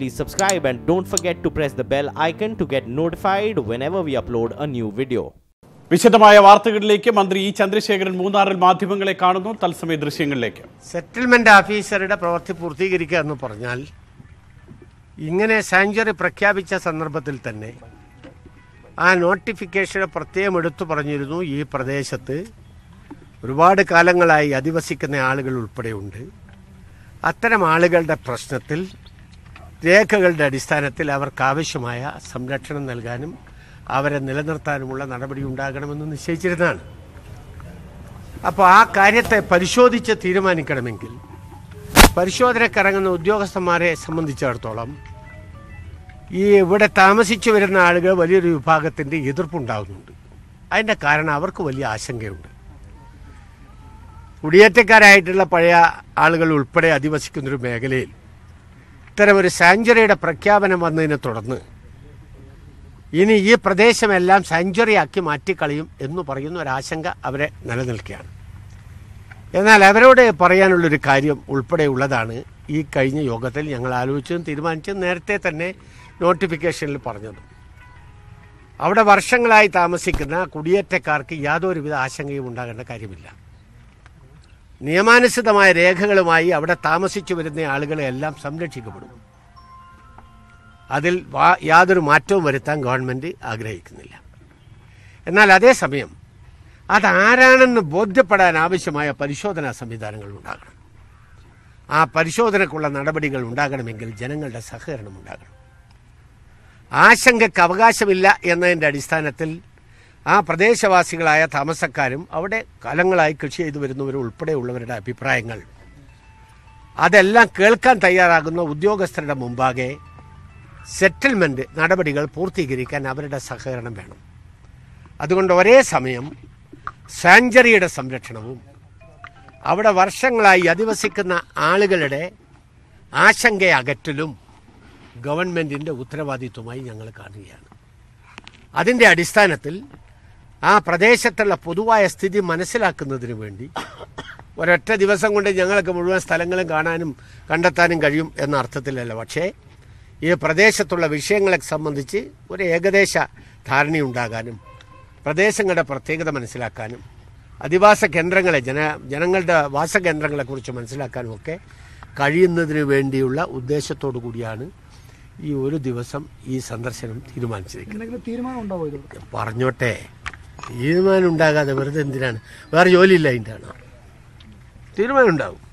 please subscribe and don't forget to press the bell icon to get notified whenever we upload a new video. വിശദമായ വാർത്തകളിലേക്ക് മന്ത്രി E Chandrasekharan മൂന്നാറിൽ മാധ്യമങ്ങളെ കാണുന്നു തത്സമയ ദൃശ്യങ്ങളിലേക്ക് സെറ്റിൽമെന്റ് ഓഫീസറുടെ പ്രവൃത്തി പൂർത്തീകരിക്കുക എന്ന് പറഞ്ഞാൽ ഇങ്ങനെ സാങ്ച്വറി പ്രഖ്യാപിച്ച സന്ദർഭത്തിൽ തന്നെ ആ നോട്ടിഫിക്കേഷൻ പ്രത്യേകം എടുത്തു പറഞ്ഞിരുന്നു ഈ പ്രദേശത്ത് ഒരുപാട് കാലങ്ങളായി അധിവസിക്കുന്ന ആളുകൾ ഉൾപ്പെടെയുണ്ട് അത്തരം ആളുകളുടെ പ്രശ്നത്തിൽ രേഖകളുടെ അടിസ്ഥാനത്തിൽ അവർക്ക് ആവശ്യമായ സംരക്ഷണം നൽകാനും അവരെ നിലനിർത്താനുമുള്ള നടപടി ഉണ്ടാകണമെന്ന് നിശ്ചയിച്ചിരുന്നതാണ് അപ്പോൾ ആ കാര്യത്തെ പരിശോധിച്ച് തീരുമാനിക്കണമെങ്കിൽ പരിശോധനക്കിറങ്ങുന്ന ഉദ്യോഗസ്ഥന്മാരെ സംബന്ധിച്ചിടത്തോളം ഈ ഇവിടെ താമസിച്ചു വരുന്ന ആളുകൾ വലിയൊരു വിഭാഗത്തിൻ്റെ എതിർപ്പുണ്ടാകുന്നുണ്ട് അതിൻ്റെ കാരണം അവർക്ക് വലിയ ആശങ്കയുണ്ട് കുടിയേറ്റക്കാരായിട്ടുള്ള പഴയ ആളുകൾ ഉൾപ്പെടെ അധിവസിക്കുന്നൊരു മേഖലയിൽ ഇത്തരമൊരു സാങ്ച്വറിയുടെ പ്രഖ്യാപനം വന്നതിനെ തുടർന്ന് ഇനി ഈ പ്രദേശമെല്ലാം സാങ്ച്വറി ആക്കി മാറ്റിക്കളയും എന്ന് പറയുന്ന ഒരാശങ്ക അവരെ നിലനിൽക്കുകയാണ് എന്നാൽ അവരോട് പറയാനുള്ളൊരു കാര്യം ഉൾപ്പെടെയുള്ളതാണ് ഈ കഴിഞ്ഞ യോഗത്തിൽ ഞങ്ങൾ ആലോചിച്ചതും തീരുമാനിച്ചതും നേരത്തെ തന്നെ നോട്ടിഫിക്കേഷനിൽ പറഞ്ഞതും അവിടെ വർഷങ്ങളായി താമസിക്കുന്ന കുടിയേറ്റക്കാർക്ക് യാതൊരുവിധ ആശങ്കയും ഉണ്ടാകേണ്ട കാര്യമില്ല നിയമാനുസൃതമായ രേഖകളുമായി അവിടെ താമസിച്ചു വരുന്ന ആളുകളെ എല്ലാം സംരക്ഷിക്കപ്പെടും അതിൽ വാ- യാതൊരു മാറ്റവും വരുത്താൻ ഗവൺമെൻറ് ആഗ്രഹിക്കുന്നില്ല എന്നാൽ അതേസമയം അതാരാണെന്ന് ബോധ്യപ്പെടാൻ ആവശ്യമായ പരിശോധനാ സംവിധാനങ്ങൾ ഉണ്ടാകണം ആ പരിശോധനക്കുള്ള നടപടികൾ ഉണ്ടാകണമെങ്കിൽ ജനങ്ങളുടെ സഹകരണം ഉണ്ടാകണം ആശങ്കയ്ക്ക് അവകാശമില്ല എന്നതിൻ്റെ അടിസ്ഥാനത്തിൽ ആ പ്രദേശവാസികളായ താമസക്കാരും അവിടെ കാലങ്ങളായി കൃഷി ചെയ്തു വരുന്നവരും ഉൾപ്പെടെയുള്ളവരുടെ അഭിപ്രായങ്ങൾ അതെല്ലാം കേൾക്കാൻ തയ്യാറാകുന്ന ഉദ്യോഗസ്ഥരുടെ മുമ്പാകെ സെറ്റിൽമെന്റ് നടപടികൾ പൂർത്തീകരിക്കാൻ അവരുടെ സഹകരണം വേണം അതുകൊണ്ട് ഒരേ സമയം സാങ്ചറിയുടെ സംരക്ഷണവും അവിടെ വർഷങ്ങളായി അധിവസിക്കുന്ന ആളുകളുടെ ആശങ്ക അകറ്റലും ഗവൺമെന്റിന്റെ ഉത്തരവാദിത്വമായി ഞങ്ങൾ കാണുകയാണ് അതിന്റെ അടിസ്ഥാനത്തിൽ ആ പ്രദേശത്തുള്ള പൊതുവായ സ്ഥിതി മനസ്സിലാക്കുന്നതിന് വേണ്ടി ഒരൊറ്റ ദിവസം കൊണ്ട് ഞങ്ങൾക്ക് മുഴുവൻ സ്ഥലങ്ങളും കാണാനും കണ്ടെത്താനും കഴിയും എന്ന അർത്ഥത്തിലല്ല പക്ഷേ ഈ പ്രദേശത്തുള്ള വിഷയങ്ങളെ സംബന്ധിച്ച് ഒരു ഏകദേശ ധാരണയുണ്ടാകാനും പ്രദേശങ്ങളുടെ പ്രത്യേകത മനസ്സിലാക്കാനും അധിവാസ കേന്ദ്രങ്ങളെ ജന ജനങ്ങളുടെ വാസകേന്ദ്രങ്ങളെക്കുറിച്ച് മനസ്സിലാക്കാനും ഒക്കെ കഴിയുന്നതിന് വേണ്ടിയുള്ള ഉദ്ദേശത്തോടു കൂടിയാണ് ഈ ഒരു ദിവസം ഈ സന്ദർശനം തീരുമാനിച്ചിരിക്കുന്നത് എന്തെങ്കിലും തീരുമാനം ഉണ്ടാവോ ഇത് പറഞ്ഞോട്ടെ തീരുമാനം ഉണ്ടാകാതെ വെറുതെ എന്തിനാണ് വേറെ ജോലിയില്ല അതിൻ്റെ ആണോ തീരുമാനം ഉണ്ടാവും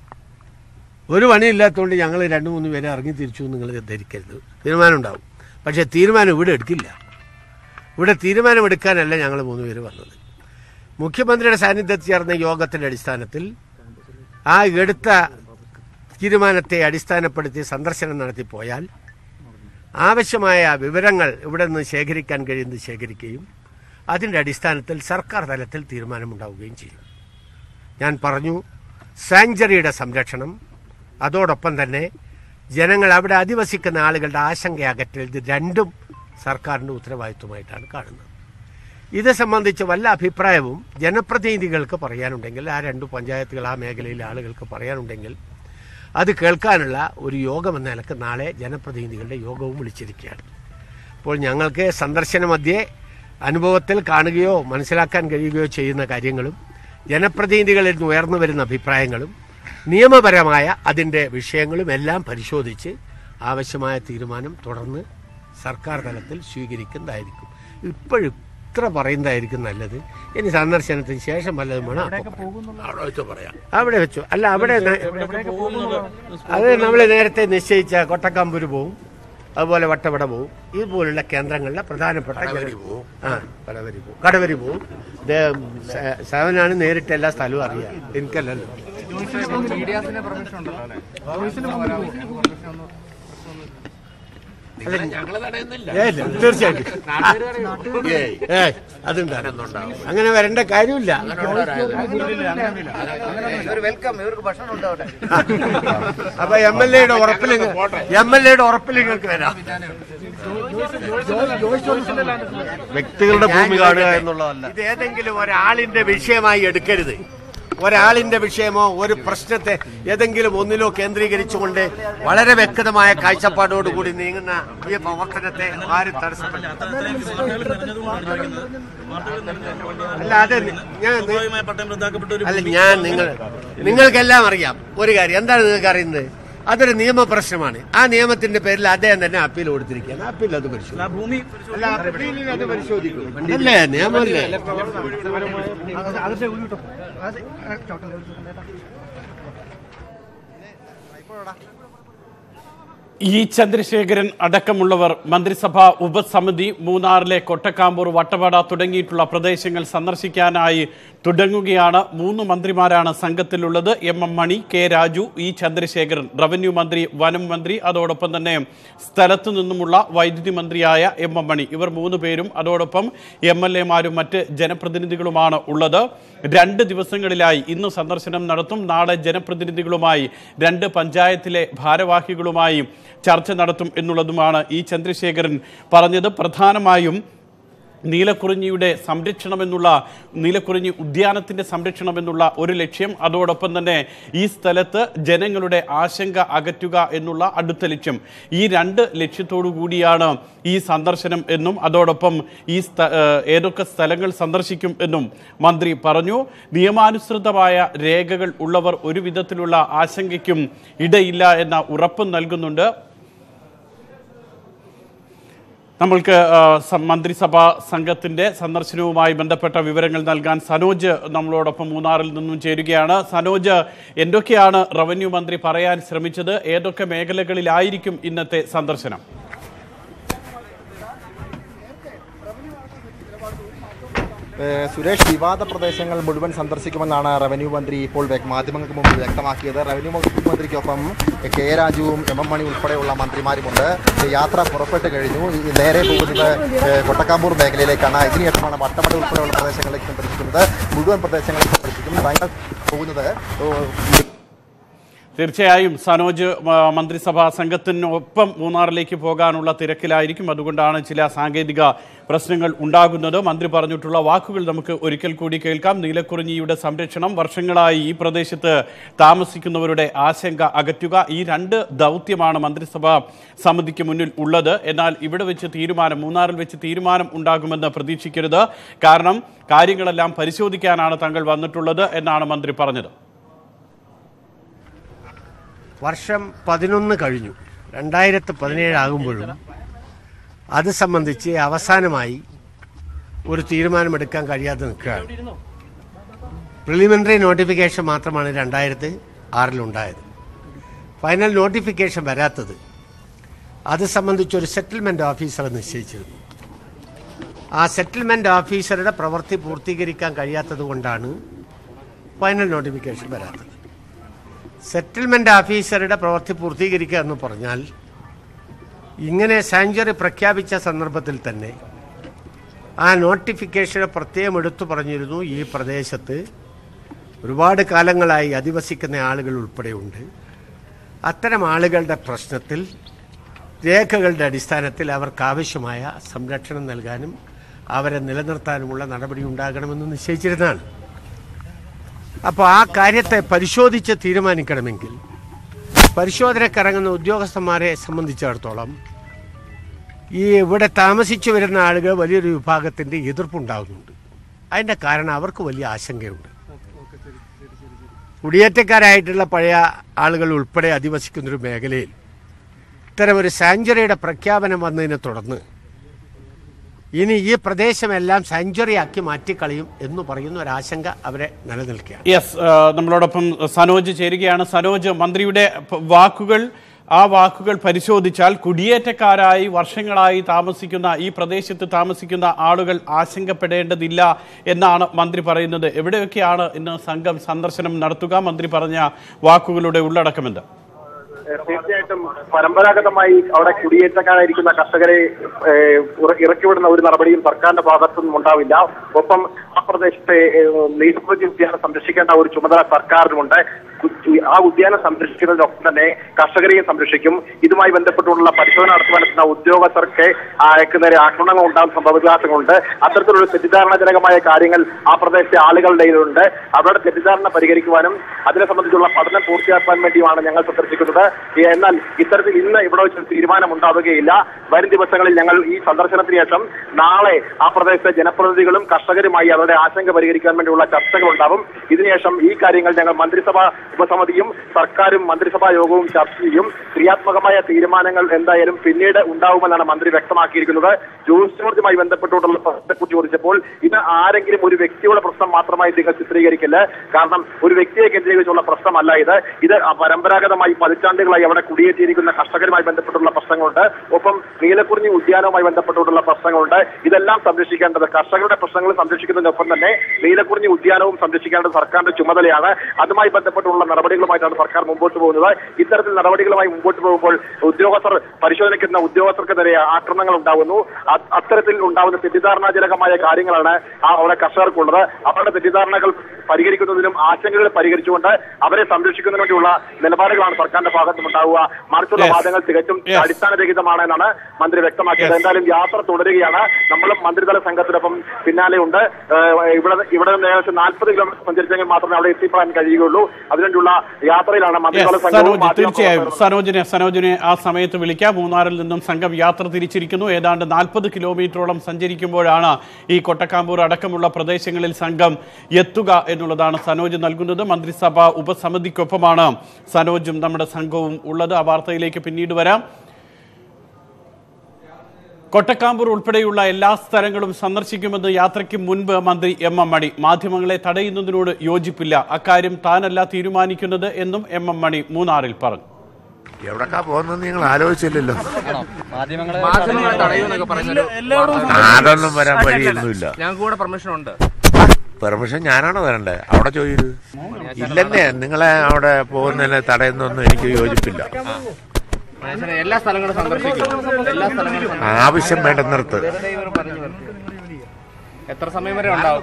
ഒരു പണിയില്ലാത്തതുകൊണ്ട് ഞങ്ങൾ രണ്ട് മൂന്ന് പേരെ ഇറങ്ങി തിരിച്ചു എന്ന് നിങ്ങൾ ധരിക്കരുത് തീരുമാനം ഉണ്ടാവും പക്ഷേ തീരുമാനം ഇവിടെ എടുക്കില്ല ഇവിടെ തീരുമാനമെടുക്കാനല്ല ഞങ്ങൾ മൂന്ന് പേര് വന്നത് മുഖ്യമന്ത്രിയുടെ സാന്നിധ്യത്തിൽ ചേർന്ന യോഗത്തിന്റെ അടിസ്ഥാനത്തിൽ ആ എടുത്ത തീരുമാനത്തെ അടിസ്ഥാനപ്പെടുത്തി സന്ദർശനം നടത്തി പോയാൽ ആവശ്യമായ വിവരങ്ങൾ ഇവിടെ നിന്ന് ശേഖരിക്കാൻ കഴിയുന്നത് ശേഖരിക്കുകയും അതിൻ്റെ അടിസ്ഥാനത്തിൽ സർക്കാർ തലത്തിൽ തീരുമാനമുണ്ടാവുകയും ചെയ്യും ഞാൻ പറഞ്ഞു സാങ്ചറിയുടെ സംരക്ഷണം അതോടൊപ്പം തന്നെ ജനങ്ങൾ അവിടെ അധിവസിക്കുന്ന ആളുകളുടെ ആശങ്ക അകറ്റൽ ഇത് രണ്ടും സർക്കാരിൻ്റെ ഉത്തരവാദിത്വമായിട്ടാണ് കാണുന്നത് ഇത് സംബന്ധിച്ച് വല്ല അഭിപ്രായവും ജനപ്രതിനിധികൾക്ക് പറയാനുണ്ടെങ്കിൽ ആ രണ്ട് പഞ്ചായത്തുകൾ ആ മേഖലയിലെ ആളുകൾക്ക് പറയാനുണ്ടെങ്കിൽ അത് കേൾക്കാനുള്ള ഒരു യോഗം എന്ന നിലക്ക് നാളെ ജനപ്രതിനിധികളുടെ യോഗവും വിളിച്ചിരിക്കുകയാണ് അപ്പോൾ ഞങ്ങൾക്ക് സന്ദർശന മധ്യേ അനുഭവത്തിൽ കാണുകയോ മനസ്സിലാക്കാൻ കഴിയുകയോ ചെയ്യുന്ന കാര്യങ്ങളും ജനപ്രതിനിധികളിൽ നിന്ന് ഉയർന്നു വരുന്ന അഭിപ്രായങ്ങളും നിയമപരമായ അതിൻ്റെ വിഷയങ്ങളും എല്ലാം പരിശോധിച്ച് ആവശ്യമായ തീരുമാനം തുടർന്ന് സർക്കാർ തലത്തിൽ സ്വീകരിക്കുന്നതായിരിക്കും ഇപ്പോഴും ഇത്ര പറയുന്നതായിരിക്കും നല്ലത് ഇനി സന്ദർശനത്തിന് ശേഷം വല്ലതും വേണം അപ്പോൾ പറയാം. അവിടെ വെച്ച് പറയാം അവിടെ വെച്ചു അല്ല അവിടെ ന- അത് നമ്മൾ നേരത്തെ നിശ്ചയിച്ച കൊട്ടക്കമ്പൂര് പോവും അതുപോലെ വട്ടവട പോവും ഇതുപോലുള്ള കേന്ദ്രങ്ങളിലെ പ്രധാനപ്പെട്ട ജന- ആ കടവരി പോവും കടവരി പോവും ഇത് സ- സവനാണ് നേരിട്ട് എല്ലാ സ്ഥലവും അറിയാം എനിക്കല്ലല്ലോ മീഡിയാസിന്റെ പെർമിഷൻ ഉണ്ടല്ലോ അല്ലേ ഏയ് ഇല്ല, തീർച്ചയായിട്ടും ഏയ്, ഏയ്, അതുണ്ടാകും അങ്ങനെ വരേണ്ട കാര്യമില്ല അപ്പൊ എം എൽ എയുടെ ഉറപ്പിൽ എം എൽ എയുടെ ഉറപ്പിൽ നിങ്ങൾക്ക് വരാം വ്യക്തികളുടെ ഭൂമി കാണുക എന്നുള്ളതല്ല ഇത് ഏതെങ്കിലും ഒരാളിന്റെ വിഷയമായി എടുക്കരുത് ഒരാളിന്റെ വിഷയമോ ഒരു പ്രശ്നത്തെ ഏതെങ്കിലും ഒന്നിലോ കേന്ദ്രീകരിച്ചുകൊണ്ട് വളരെ വ്യക്തമായ കാഴ്ചപ്പാടോടുകൂടി നീങ്ങുന്ന ഈ പ്രവർത്തനത്തെ ആരും തടസ്സപ്പെടുത്തും അല്ല അതെ ഞാൻ അല്ല ഞാൻ നിങ്ങൾ നിങ്ങൾക്കെല്ലാം അറിയാം ഒരു കാര്യം എന്താണ് നിങ്ങൾക്ക് അറിയുന്നത് അതൊരു നിയമ പ്രശ്നമാണ് ആ നിയമത്തിന്റെ പേരിൽ അദ്ദേഹം തന്നെ അപ്പീൽ കൊടുത്തിരിക്കുകയാണ് അപ്പീൽ അത് പരിശോധിക്കും ഭൂമി അല്ല അപ്പീലിൽ അത് പരിശോധിക്കും അല്ലേ നിയമമല്ലേ ഇ ചന്ദ്രശേഖരൻ അടക്കമുള്ളവർ മന്ത്രിസഭാ ഉപസമിതി മൂന്നാറിലെ കൊട്ടക്കാമ്പൂർ വട്ടവട തുടങ്ങിയിട്ടുള്ള പ്രദേശങ്ങൾ സന്ദർശിക്കാനായി തുടങ്ങുകയാണ് മൂന്ന് മന്ത്രിമാരാണ് സംഘത്തിലുള്ളത് M M Mani K Raju E Chandrasekharan revenue മന്ത്രി വനം മന്ത്രി അതോടൊപ്പം തന്നെ സ്ഥലത്തു നിന്നുമുള്ള വൈദ്യുതി മന്ത്രിയായ എം എം മണി ഇവർ മൂന്ന് പേരും അതോടൊപ്പം എം എൽ എമാരും മറ്റ് ജനപ്രതിനിധികളുമാണ് ഉള്ളത് രണ്ട് ദിവസങ്ങളിലായി ഇന്ന് സന്ദർശനം നടത്തും നാളെ ജനപ്രതിനിധികളുമായി രണ്ട് പഞ്ചായത്തിലെ ഭാരവാഹികളുമായി ചർച്ച നടത്തും എന്നുള്ളതുമാണ് ഇ ചന്ദ്രശേഖരൻ പറഞ്ഞത് പ്രധാനമായും നീലക്കുറിഞ്ഞിയുടെ സംരക്ഷണം എന്നുള്ള നീലക്കുറിഞ്ഞി ഉദ്യാനത്തിന്റെ സംരക്ഷണം എന്നുള്ള ഒരു ലക്ഷ്യം അതോടൊപ്പം തന്നെ ഈ സ്ഥലത്ത് ജനങ്ങളുടെ ആശങ്ക അകറ്റുക എന്നുള്ള അടുത്ത ലക്ഷ്യം ഈ രണ്ട് ലക്ഷ്യത്തോടു കൂടിയാണ് ഈ സന്ദർശനം എന്നും അതോടൊപ്പം ഈ സ്ഥ- ഏഹ് ഏതൊക്കെ സ്ഥലങ്ങൾ സന്ദർശിക്കും എന്നും മന്ത്രി പറഞ്ഞു നിയമാനുസൃതമായ രേഖകൾ ഉള്ളവർ ഒരു വിധത്തിലുള്ള ആശങ്കയ്ക്കും ഇടയില്ല എന്ന ഉറപ്പ് നൽകുന്നുണ്ട് നമ്മൾക്ക് ആ, സ- മന്ത്രിസഭാ സംഘത്തിന്റെ സന്ദർശനവുമായി ബന്ധപ്പെട്ട വിവരങ്ങൾ നൽകാൻ സനോജ് നമ്മളോടൊപ്പം മൂന്നാറിൽ നിന്നും ചേരുകയാണ് സനോജ് എന്തൊക്കെയാണ് റവന്യൂ മന്ത്രി പറയാൻ ശ്രമിച്ചത് ഏതൊക്കെ മേഖലകളിലായിരിക്കും ഇന്നത്തെ സന്ദർശനം ഏഹ് സുരേഷ് വിവാദ പ്രദേശങ്ങൾ മുഴുവൻ സന്ദർശിക്കുമെന്നാണ് റവന്യൂ മന്ത്രി ഇപ്പോൾ വ്യക്- മാധ്യമങ്ങൾക്ക് മുമ്പിൽ വ്യക്തമാക്കിയത് റവന്യൂ വകുപ്പ് മന്ത്രിക്കൊപ്പം കെ രാജുവും എം എം മണി ഉൾപ്പെടെയുള്ള മന്ത്രിമാരുമുണ്ട് ഈ യാത്ര പുറപ്പെട്ട് കഴിഞ്ഞു ഈ നേരെ പോകുന്നത് ഏഹ് കൊട്ടക്കാമ്പൂർ മേഖലയിലേക്കാണ് ഇതിനുശേഷമാണ് വട്ടവട ഉൾപ്പെടെയുള്ള പ്രദേശങ്ങളിലേക്ക് സന്ദർശിക്കുന്നത് മുഴുവൻ പ്രദേശങ്ങളും സന്ദർശിക്കും താങ്കൾ പോകുന്നത് ഏഹ് തീർച്ചയായും സനോജ് ആ, മന്ത്രിസഭാ സംഘത്തിനൊപ്പം മൂന്നാറിലേക്ക് പോകാനുള്ള തിരക്കിലായിരിക്കും അതുകൊണ്ടാണ് ചില സാങ്കേതിക പ്രശ്നങ്ങൾ ഉണ്ടാകുന്നത് മന്ത്രി പറഞ്ഞിട്ടുള്ള വാക്കുകൾ നമുക്ക് ഒരിക്കൽ കൂടി കേൾക്കാം നീലക്കുറിഞ്ഞിയുടെ സംരക്ഷണം വർഷങ്ങളായി ഈ പ്രദേശത്ത് താമസിക്കുന്നവരുടെ ആശങ്ക അകറ്റുക ഈ രണ്ട് ദൗത്യമാണ് മന്ത്രിസഭാ സമിതിക്ക് മുന്നിൽ ഉള്ളത് എന്നാൽ ഇവിടെ വെച്ച് തീരുമാനം മൂന്നാറിൽ വെച്ച് തീരുമാനം ഉണ്ടാകുമെന്ന് പ്രതീക്ഷിക്കരുത് കാരണം കാര്യങ്ങളെല്ലാം പരിശോധിക്കാനാണ് തങ്ങൾ വന്നിട്ടുള്ളത് എന്നാണ് മന്ത്രി പറഞ്ഞത് വർഷം പതിനൊന്ന് കഴിഞ്ഞു രണ്ടായിരത്തി പതിനേഴ് ആകുമ്പോഴും അത് സംബന്ധിച്ച് അവസാനമായി ഒരു തീരുമാനമെടുക്കാൻ കഴിയാതെ നിൽക്കുകയാണ് പ്രിലിമിനറി നോട്ടിഫിക്കേഷൻ മാത്രമാണ് രണ്ടായിരത്തി ആറിലുണ്ടായത് ഫൈനൽ നോട്ടിഫിക്കേഷൻ വരാത്തത് അത് സംബന്ധിച്ച് ഒരു സെറ്റിൽമെന്റ് ഓഫീസറെ നിശ്ചയിച്ചിരുന്നു ആ സെറ്റിൽമെന്റ് ഓഫീസറുടെ പ്രവൃത്തി പൂർത്തീകരിക്കാൻ കഴിയാത്തത് കൊണ്ടാണ് ഫൈനൽ നോട്ടിഫിക്കേഷൻ വരാത്തത് സെറ്റിൽമെന്റ് ഓഫീസറുടെ പ്രവൃത്തി പൂർത്തീകരിക്കുക എന്ന് പറഞ്ഞാൽ ഇങ്ങനെ സാങ്ച്വറി പ്രഖ്യാപിച്ച സന്ദർഭത്തിൽ തന്നെ ആ നോട്ടിഫിക്കേഷൻ പ്രത്യേകം എടുത്തു പറഞ്ഞിരുന്നു ഈ പ്രദേശത്ത് ഒരുപാട് കാലങ്ങളായി അധിവസിക്കുന്ന ആളുകൾ ഉൾപ്പെടെയുണ്ട് അത്തരം ആളുകളുടെ പ്രശ്നത്തിൽ രേഖകളുടെ അടിസ്ഥാനത്തിൽ അവർക്ക് ആവശ്യമായ സംരക്ഷണം നൽകാനും അവരെ നിലനിർത്താനുമുള്ള നടപടി ഉണ്ടാകണമെന്ന് നിശ്ചയിച്ചിരുന്നതാണ് അപ്പോൾ ആ കാര്യത്തെ പരിശോധിച്ച് തീരുമാനിക്കണമെങ്കിൽ പരിശോധനക്കിറങ്ങുന്ന ഉദ്യോഗസ്ഥന്മാരെ സംബന്ധിച്ചിടത്തോളം ഈ ഇവിടെ താമസിച്ചു വരുന്ന ആളുകൾ വലിയൊരു വിഭാഗത്തിൻ്റെ എതിർപ്പുണ്ടാകുന്നുണ്ട് അതിൻ്റെ കാരണം അവർക്ക് വലിയ ആശങ്കയുണ്ട് കുടിയേറ്റക്കാരായിട്ടുള്ള പഴയ ആളുകൾ ഉൾപ്പെടെ അധിവസിക്കുന്നൊരു മേഖലയിൽ ഇത്തരം ഒരു സാഞ്ചുറിയുടെ പ്രഖ്യാപനം വന്നതിനെ തുടർന്ന് ഇനി ഈ പ്രദേശമെല്ലാം സാഞ്ചുറി ആക്കി മാറ്റിക്കളയും എന്ന് പറയുന്ന ഒരു ആശങ്ക അവരെ നിലനിൽക്കുകയാണ് യെസ് ആ, നമ്മളോടൊപ്പം സനോജ് ചേരുകയാണ് സനോജ് മന്ത്രിയുടെ പ- വാക്കുകൾ ആ വാക്കുകൾ പരിശോധിച്ചാൽ കുടിയേറ്റക്കാരായി വർഷങ്ങളായി താമസിക്കുന്ന ഈ പ്രദേശത്ത് താമസിക്കുന്ന ആളുകൾ ആശങ്കപ്പെടേണ്ടതില്ല എന്നാണ് മന്ത്രി പറയുന്നത് എവിടെയൊക്കെയാണ് ഇന്ന് സംഘം സന്ദർശനം നടത്തുക മന്ത്രി പറഞ്ഞ വാക്കുകളുടെ ഉള്ളടക്കമെന്ത് തീർച്ചയായിട്ടും പ്രധാനമായിട്ടും പരമ്പരാഗതമായി അവിടെ കുടിയേറ്റക്കാരായിരിക്കുന്ന കർഷകരെ ഏഹ്, ഇറ- ഇറക്കിവിടുന്ന ഒരു നടപടിയും സർക്കാരിന്റെ ഭാഗത്തു നിന്നും ഉണ്ടാവില്ല ഒപ്പം ആ പ്രദേശത്തെ ഏഹ്, നീലക്കുറിച്ചി ഉദ്യാനം സംരക്ഷിക്കേണ്ട ഒരു ചുമതല സർക്കാരിനുമുണ്ട് കു- ആ ഉദ്യാനം സംരക്ഷിക്കുന്നതിനൊപ്പം തന്നെ കർഷകരെയും സംരക്ഷിക്കും ഇതുമായി ബന്ധപ്പെട്ടുള്ള പരിശോധന നടത്തുവാനെത്തുന്ന ഉദ്യോഗസ്ഥർക്ക് അയക്ക് നേരെ ആക്രമണങ്ങൾ ഉണ്ടാകുന്ന സംഭവവികാസങ്ങളുണ്ട് അത്തരത്തിലുള്ള തെറ്റിദ്ധാരണജനകമായ കാര്യങ്ങൾ ആ പ്രദേശത്തെ ആളുകളുടെ ഇടയിലുണ്ട് അവരുടെ തെറ്റിദ്ധാരണ പരിഹരിക്കുവാനും അതിനെ സംബന്ധിച്ചുള്ള പഠനം പൂർത്തിയാക്കാൻ വേണ്ടിയുമാണ് ഞങ്ങൾ സന്ദർശിക്കുന്നത് ഈ- എന്നാൽ ഇത്തരത്തിൽ ഇന്ന് ഇവിടെ വെച്ച് തീരുമാനം ഉണ്ടാവുകയില്ല വരും ദിവസങ്ങളിൽ ഞങ്ങൾ ഈ സന്ദർശനത്തിന് ശേഷം നാളെ ആ പ്രദേശത്തെ ജനപ്രതിനിധികളും കർഷകരുമായി അവരുടെ ആശങ്ക പരിഹരിക്കാൻ വേണ്ടിയുള്ള ചർച്ചകൾ ഉണ്ടാവും ഇതിനുശേഷം ഈ കാര്യങ്ങൾ ഞങ്ങൾ മന്ത്രിസഭാ ഉപസമിതിയും സർക്കാരും മന്ത്രിസഭാ യോഗവും ചർച്ച ചെയ്യും ക്രിയാത്മകമായ തീരുമാനങ്ങൾ എന്തായാലും പിന്നീട് ഉണ്ടാവുമെന്നാണ് മന്ത്രി വ്യക്തമാക്കിയിരിക്കുന്നത് ജോസ് ജോർജുമായി ബന്ധപ്പെട്ടുകൊണ്ടുള്ള പ്രശ്നത്തെക്കുറിച്ച് ചോദിച്ചപ്പോൾ ഇത് ആരെങ്കിലും ഒരു വ്യക്തിയുടെ പ്രശ്നം മാത്രമായി നിങ്ങൾ ചിത്രീകരിക്കില്ല കാരണം ഒരു വ്യക്തിയെ കേന്ദ്രീകരിച്ചുള്ള പ്രശ്നമല്ല ഇത് ഇത് പരമ്പരാഗതമായി പതിറ്റാണ്ടുകളായി അവിടെ കുടിയേറ്റിയിരിക്കുന്ന കർഷകരുമായി ബന്ധപ്പെട്ടുള്ള പ്രശ്നങ്ങളുണ്ട് ഒപ്പം നീലക്കുറിഞ്ഞി ഉദ്യാനവുമായി ബന്ധപ്പെട്ടുള്ള പ്രശ്നങ്ങളുണ്ട് ഇതെല്ലാം സംരക്ഷിക്കേണ്ടത് കർഷകരുടെ പ്രശ്നങ്ങൾ സംരക്ഷിക്കുന്നതിനൊപ്പം തന്നെ നീലക്കുറിഞ്ഞി ഉദ്യാനവും സംരക്ഷിക്കേണ്ടത് സർക്കാരിന്റെ ചുമതലയാണ് അതുമായി ബന്ധപ്പെട്ടുള്ള നടപടികളുമായിട്ടാണ് സർക്കാർ മുമ്പോട്ട് പോകുന്നത് ഇത്തരത്തിൽ നടപടികളുമായി മുമ്പോട്ട് പോകുമ്പോൾ ഉദ്യോഗസ്ഥർ പരിശോധനയ്ക്കുന്ന ഉദ്യോഗസ്ഥർക്ക് നേരെ ആക്രമണങ്ങൾ ഉണ്ടാകുന്നു അ- അത്തരത്തിൽ ഉണ്ടാകുന്ന തെറ്റിദ്ധാരണാജനകമായ കാര്യങ്ങളാണ് ആ അവിടെ കർഷകർക്കുള്ളത് അവരുടെ തെറ്റിദ്ധാരണകൾ പരിഹരിക്കുന്നതിനും ആശങ്കകൾ പരിഹരിച്ചുകൊണ്ട് അവരെ സംരക്ഷിക്കുന്നതിനു വേണ്ടിയുള്ള നിലപാടുകളാണ് സർക്കാരിന്റെ ഭാഗത്തും ഉണ്ടാവുക മറിച്ചുള്ള Yes. വാദങ്ങൾ തികച്ചും Yes. അടിസ്ഥാനരഹിതമാണ് എന്നാണ് മന്ത്രി വ്യക്തമാക്കിയത് Yes. എന്തായാലും യാത്ര തുടരുകയാണ് നമ്മളും മന്ത്രിതല സംഘത്തിനൊപ്പം പിന്നാലെയുണ്ട് ഏഹ് ഇവിടെ ഇവിടെ നിന്ന് ഏകദേശം നാൽപ്പത് കിലോമീറ്റർ സഞ്ചരിച്ചെങ്കിൽ മാത്രമേ അവിടെ എത്തിപ്പെടാൻ കഴിയുകയുള്ളൂ അതിനുവേണ്ടിയുള്ള യാത്രയിലാണ് മന്ത്രിതല Yes, സംഘവും സനോജ് മാധ്യമ തീർച്ചയായും പ്രവർത്തകരും. സനോജിനെ സനോജിനെ ആ സമയത്ത് വിളിക്കാം മൂന്നാറിൽ നിന്നും സംഘം യാത്ര തിരിച്ചിരിക്കുന്നു ഏതാണ്ട് നാൽപ്പത് കിലോമീറ്ററോളം സഞ്ചരിക്കുമ്പോഴാണ് ഈ കൊട്ടക്കാമ്പൂർ അടക്കമുള്ള പ്രദേശങ്ങളിൽ സംഘം എത്തുക എന്നുള്ളതാണ് സനോജ് നൽകുന്നത് മന്ത്രിസഭ ഉപസമിതിക്കൊപ്പമാണ് സനോജും നമ്മുടെ സംഘവും ഉള്ളത് ആ വാർത്തയിലേക്ക് പിന്നീട് വരാം കൊട്ടക്കാമ്പൂർ ഉൾപ്പെടെയുള്ള എല്ലാ സ്ഥലങ്ങളും സന്ദർശിക്കുമെന്ന് യാത്രയ്ക്ക് മുൻപ് മന്ത്രി എം എം മണി മാധ്യമങ്ങളെ തടയുന്നതിനോട് യോജിപ്പില്ല അക്കാര്യം താനല്ല തീരുമാനിക്കുന്നത് എന്നും എം എം മണി മൂന്നാറിൽ പറഞ്ഞു എവിടക്കാ പോകുന്നത് നിങ്ങൾ ആലോചിച്ചില്ലല്ലോ മാധ്യമങ്ങളെ തടയുമെന്നൊക്കെ പറയുന്നൊരു അതൊന്നും വരാൻ വഴിയൊന്നുമില്ല ഞങ്ങൾക്ക് കൂടെ പെർമിഷൻ ഉണ്ട് പെർമിഷൻ ഞാനാണോ തരണ്ടേ അവിടെ ചോദിച്ചു ഇല്ലെന്നേ നിങ്ങളെ അവിടെ പോകുന്നതിനെ തടയുന്നൊന്നും എനിക്ക് യോജിപ്പില്ല മനുഷ്യനെ എല്ലാ സ്ഥലങ്ങളും സന്ദർശിക്കും എല്ലാ സ്ഥലങ്ങളും സന്ദർശിക്കും. ആവശ്യം വേണ്ടെന്നിടത്ത് വെറുതെ ഇവർ പറഞ്ഞു വരുത്തി. എത്ര സമയം വരെ ഉണ്ടാവും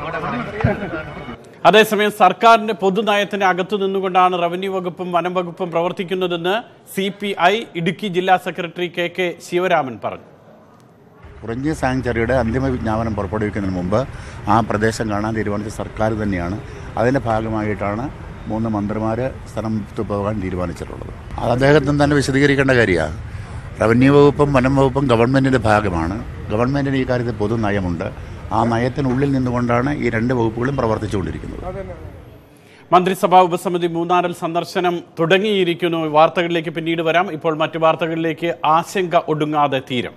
അതേസമയം സർക്കാരിന്റെ പൊതുനയത്തിന് അകത്തു നിന്നുകൊണ്ടാണ് റവന്യൂ വകുപ്പും വനം വകുപ്പും പ്രവർത്തിക്കുന്നതെന്ന് സി പി ഐ ഇടുക്കി ജില്ലാ സെക്രട്ടറി കെ കെ ശിവരാമൻ പറഞ്ഞു കുറിഞ്ഞി സാങ്ചറിയുടെ അന്തിമ വിജ്ഞാപനം പുറപ്പെടുവിക്കുന്നതിന് മുമ്പ് ആ പ്രദേശം കാണാൻ തീരുമാനിച്ച സർക്കാർ തന്നെയാണ് അതിൻ്റെ ഭാഗമായിട്ടാണ് മൂന്ന് മന്ത്രിമാർ സ്ഥലം വിട്ടു പോകാൻ തീരുമാനിച്ചിട്ടുള്ളത് അത് അദ്ദേഹത്തിന് തന്നെ വിശദീകരിക്കേണ്ട കാര്യമാണ് റവന്യൂ വകുപ്പും വനം വകുപ്പും ഗവൺമെൻറ്റിൻ്റെ ഭാഗമാണ് ഗവൺമെൻറ്റിന് ഈ കാര്യത്തിൽ പൊതു നയമുണ്ട് ആ നയത്തിനുള്ളിൽ നിന്നുകൊണ്ടാണ് ഈ രണ്ട് വകുപ്പുകളും പ്രവർത്തിച്ചുകൊണ്ടിരിക്കുന്നത് മന്ത്രിസഭാ ഉപസമിതി മൂന്നാറിൽ സന്ദർശനം തുടങ്ങിയിരിക്കുന്നു വാർത്തകളിലേക്ക് പിന്നീട് വരാം ഇപ്പോൾ മറ്റു വാർത്തകളിലേക്ക് ആശങ്ക ഒടുങ്ങാതെ തീരും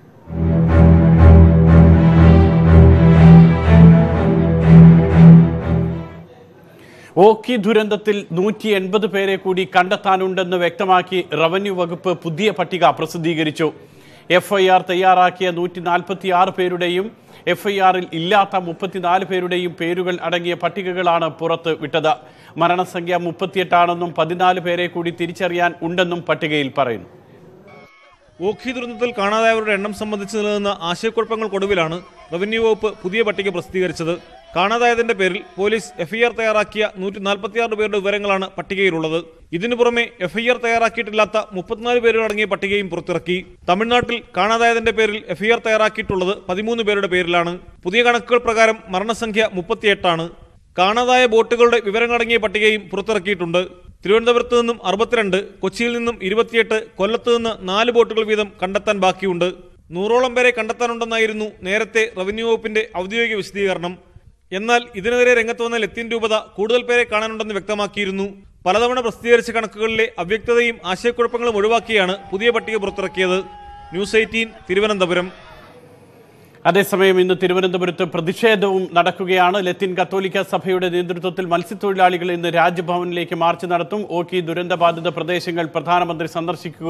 ഓഖി ദുരന്തത്തിൽ നൂറ്റി എൺപത് പേരെ കൂടി കണ്ടെത്താനുണ്ടെന്ന് വ്യക്തമാക്കി റവന്യൂ വകുപ്പ് പുതിയ പട്ടിക പ്രസിദ്ധീകരിച്ചു എഫ് ഐ ആർ തയ്യാറാക്കിയ നൂറ്റി നാൽപ്പത്തി ആറ് പേരുടെയും എഫ് ഐ ആറിൽ ഇല്ലാത്ത മുപ്പത്തിനാല് പേരുടെയും പേരുകൾ അടങ്ങിയ പട്ടികകളാണ് പുറത്ത് വിട്ടത് മരണസംഖ്യ മുപ്പത്തിയെട്ടാണെന്നും പതിനാല് പേരെ കൂടി തിരിച്ചറിയാൻ ഉണ്ടെന്നും പട്ടികയിൽ പറയുന്നു ഓഖി ദുരന്തത്തിൽ കാണാതായവരുടെ എണ്ണം സംബന്ധിച്ച് നിലനിന്ന ആശയക്കുഴപ്പങ്ങൾക്കൊടുവിലാണ് റവന്യൂ വകുപ്പ് പുതിയ പട്ടിക പ്രസിദ്ധീകരിച്ചത് കാണാതായതിന്റെ പേരിൽ പോലീസ് എഫ്ഐആർ തയ്യാറാക്കിയ നൂറ്റി നാൽപ്പത്തിയാറ് പേരുടെ വിവരങ്ങളാണ് പട്ടികയിലുള്ളത് ഇതിനു പുറമെ എഫ്ഐആർ തയ്യാറാക്കിയിട്ടില്ലാത്ത മുപ്പത്തിനാല് പേരുകളടങ്ങിയ പട്ടികയും പുറത്തിറക്കി തമിഴ്നാട്ടിൽ കാണാതായതിന്റെ പേരിൽ എഫ്ഐആർ തയ്യാറാക്കിയിട്ടുള്ളത് പതിമൂന്ന് പേരുടെ പേരിലാണ് പുതിയ കണക്കുകൾ പ്രകാരം മരണസംഖ്യ മുപ്പത്തിയെട്ടാണ് കാണാതായ ബോട്ടുകളുടെ വിവരങ്ങളടങ്ങിയ പട്ടികയും പുറത്തിറക്കിയിട്ടുണ്ട് തിരുവനന്തപുരത്ത് നിന്നും അറുപത്തിരണ്ട് കൊച്ചിയിൽ നിന്നും ഇരുപത്തിയെട്ട് കൊല്ലത്ത് നിന്ന് നാല് ബോട്ടുകൾ വീതം കണ്ടെത്താൻ ബാക്കിയുണ്ട് നൂറോളം പേരെ കണ്ടെത്താനുണ്ടെന്നായിരുന്നു നേരത്തെ റവന്യൂ വകുപ്പിന്റെ ഔദ്യോഗിക വിശദീകരണം എന്നാൽ ഇതിനെതിരെ രംഗത്ത് വന്ന ലത്തീൻ രൂപത കൂടുതൽ പേരെ കാണാനുണ്ടെന്ന് വ്യക്തമാക്കിയിരുന്നു പലതവണ പ്രസിദ്ധീകരിച്ച കണക്കുകളിലെ അവ്യക്തതയും ആശയക്കുഴപ്പങ്ങളും ഒഴിവാക്കിയാണ് പുതിയ പട്ടിക പുറത്തിറക്കിയത് ന്യൂസ് എയ്റ്റീൻ തിരുവനന്തപുരം അതേസമയം ഇന്ന് തിരുവനന്തപുരത്ത് പ്രതിഷേധവും നടക്കുകയാണ് ലത്തീൻ കത്തോലിക്ക സഭയുടെ നേതൃത്വത്തിൽ മത്സ്യത്തൊഴിലാളികൾ ഇന്ന് രാജ്ഭവനിലേക്ക് മാർച്ച് നടത്തും ഓക്കി ദുരന്തബാധിത പ്രദേശങ്ങൾ പ്രധാനമന്ത്രി സന്ദർശിക്കുക